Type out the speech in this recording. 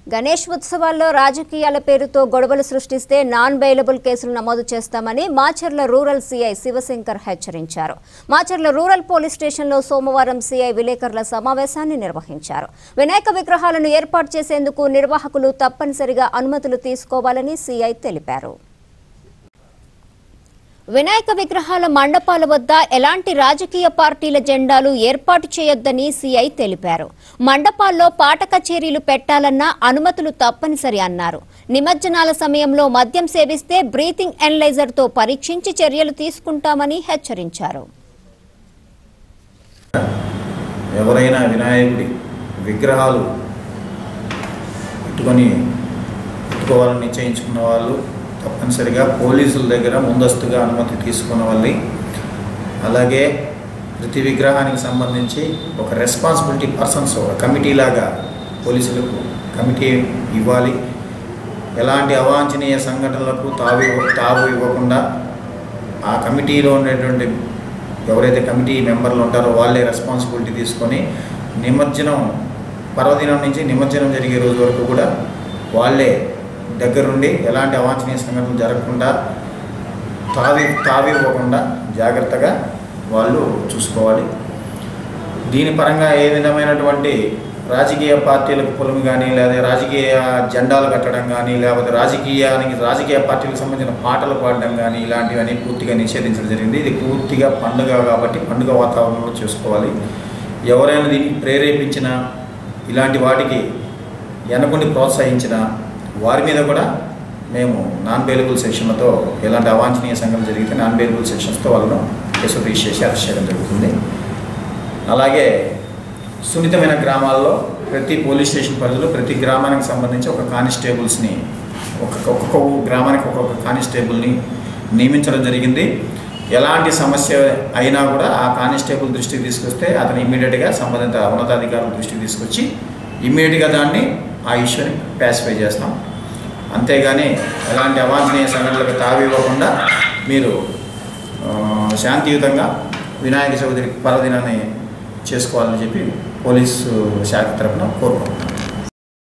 గణేష్ ఉత్సవాల్లో రాజకీయాల పేరుతో గొడవలు సృష్టిస్తే నాన్ బెయిలబుల్ కేసులు నమోదు చేస్తామని మాచర్ల రూరల్ సీఐ శివశంకర్ హెచ్చరించారు మాచర్ల రూరల్ పోలీస్ స్టేషన్లో సోమవారం సీఐ విలేకరుల సమావేశాన్ని నిర్వహించారు వినాయక విగ్రహాలను ఏర్పాటు చేసేందుకు నిర్వాహకులు తప్పనిసరిగా అనుమతులు తీసుకోవాలని సీఐ తెలిపారు వినాయక విగ్రహాల మండపాల వద్ద ఎలాంటి రాజకీయ పార్టీల జెండాలు ఏర్పాటు చేయొద్దని సీఐ తెలిపారు మండపాల్లో పాట కచేరీలు పెట్టాలన్నా అనుమతులు తప్పనిసరి అన్నారు నిమజ్జనాల సమయంలో మద్యం సేవిస్తే బ్రీతింగ్ ఎనలైజర్తో పరీక్షించి చర్యలు తీసుకుంటామని హెచ్చరించారు ఎవరైనా వినాయకుడి విగ్రహాలు పెట్టుకొని పెట్టుకోవాలని నిశ్చయించుకున్న వాళ్ళు తప్పనిసరిగా పోలీసుల దగ్గర ముందస్తుగా అనుమతి తీసుకోవాలి అలాగే ప్రతి విగ్రహానికి సంబంధించి ఒక రెస్పాన్సిబిలిటీ పర్సన్స్ ఒక కమిటీ లాగా పోలీసులకు కమిటీ ఇవ్వాలి ఎలాంటి అవాంఛనీయ సంఘటనలకు తావు ఇవ్వ- తావు ఇవ్వకుండా ఆ కమిటీలో ఉండేటువంటి ఎవరైతే కమిటీ మెంబర్లు ఉంటారో వాళ్ళే రెస్పాన్సిబిలిటీ తీసుకొని నిమజ్జనం పర్వదినం నుంచి నిమజ్జనం జరిగే రోజు వరకు కూడా వాళ్ళే దగ్గరుండి ఎలాంటి అవాంఛనీయ సంఘటనలు జరగకుండా తావి తావివ్వకుండా జాగ్రత్తగా వాళ్ళు చూసుకోవాలి దీని పరంగా ఏ విధమైనటువంటి రాజకీయ పార్టీలకు పొలం కానీ లేదా రాజకీయ జెండాలు కట్టడం కానీ లేకపోతే రాజకీయానికి రాజకీయ పార్టీలకు సంబంధించిన పాటలు పాడడం కానీ ఇలాంటివన్నీ పూర్తిగా నిషేధించడం జరిగింది ఇది పూర్తిగా పండుగ కాబట్టి పండుగ వాతావరణంలో చేసుకోవాలి ఎవరైనా దీనికి ప్రేరేపించిన ఇలాంటి వాటికి వెనకుండి ప్రోత్సహించిన వారి మీద కూడా మేము నాన్ బెయిలబుల్ సెక్షన్లతో ఎలాంటి అవాంఛనీయ సంఘటన జరిగితే నాన్ బెయిలబుల్ సెక్షన్స్తో వాళ్ళను కేసు రిజిస్టర్ చేసి అరెస్ట్ చేయడం జరుగుతుంది అలాగే సున్నితమైన గ్రామాల్లో ప్రతి పోలీస్ స్టేషన్ పరిధిలో ప్రతి గ్రామానికి సంబంధించి ఒక కానిస్టేబుల్స్ని ఒక్కొక్క ఒక్కొక్క ఊ- గ్రామానికి ఒక్కొక్క కానిస్టేబుల్ని నియమించడం జరిగింది ఎలాంటి సమస్య అయినా కూడా ఆ కానిస్టేబుల్ దృష్టికి తీసుకొస్తే అతను ఇమ్మీడియట్గా సంబంధిత ఉన్నతాధికారుల దృష్టికి తీసుకొచ్చి ఇమ్మీడియట్గా దాన్ని ఆ ఇష్యూని ప్యాసిఫై చేస్తాం అంతేగాని ఎలాంటి అవాంఛనీయ సంఘటనలకు తావివ్వకుండా మీరు ఆ, శాంతియుతంగా వినాయక చవితి పర్వదినాన్ని చేసుకోవాలని చెప్పి పోలీసు శాఖ తరఫున కోరుకుంటున్నాను